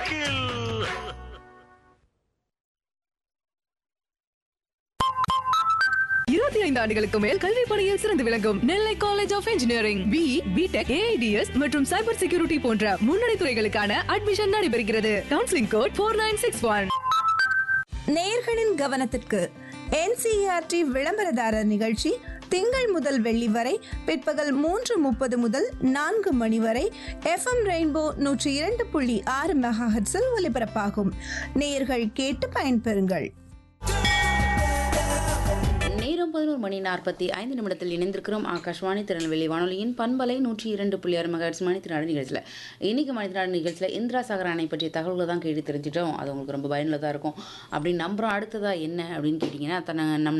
cycle இருபத்தி ஐந்து ஆண்டுகளுக்கு மேல் கல்வி பணியில் சிறந்து விளங்கும் Nellai college of engineering B BTech AIDS மற்றும் சைபர் செக்யூரிட்டி போன்ற முன்னணி துறைகளுக்கான அட்மிஷன் நடைபெறுகிறது counselling code four nine six one நேயர்களின் கவனத்திற்கு என்சிஆர்டி விளம்பரதாரர் நிகழ்ச்சி திங்கள் முதல் வெள்ளி வரை பிற்பகல் மூன்று முப்பது முதல் நான்கு மணி வரை எஃப்எம் ரெயின்போ நூற்றி இரண்டு புள்ளி ஆறு மெகாஹெட்ஸில் ஒலிபரப்பாகும் நேயர்கள் கேட்டு பயன்பெறுங்கள் நேரம் பதினோரு மணி நாற்பத்தி ஐந்து நிமிடத்தில் இணைந்திருக்கிறோம் ஆகாஷ்வாணி திருநெல்வேலி வானொலியின் பண்பலை நூற்றி இரண்டு புள்ளி ஆறு மகர்ஸ் மணித்தினாடு நிகழ்ச்சியில் இன்னைக்கு மணித்தினாடு நிகழ்ச்சியில் இந்திரா சாகர் அணை பற்றிய தகவல்களை தான் கேட்டு தெரிஞ்சிட்டோம் அது உங்களுக்கு ரொம்ப பயனுள்ளதாக இருக்கும் அப்படின்னு நம்புகிறோம் அடுத்ததாக என்ன அப்படின்னு கேட்டிங்கன்னா தன்னை நம்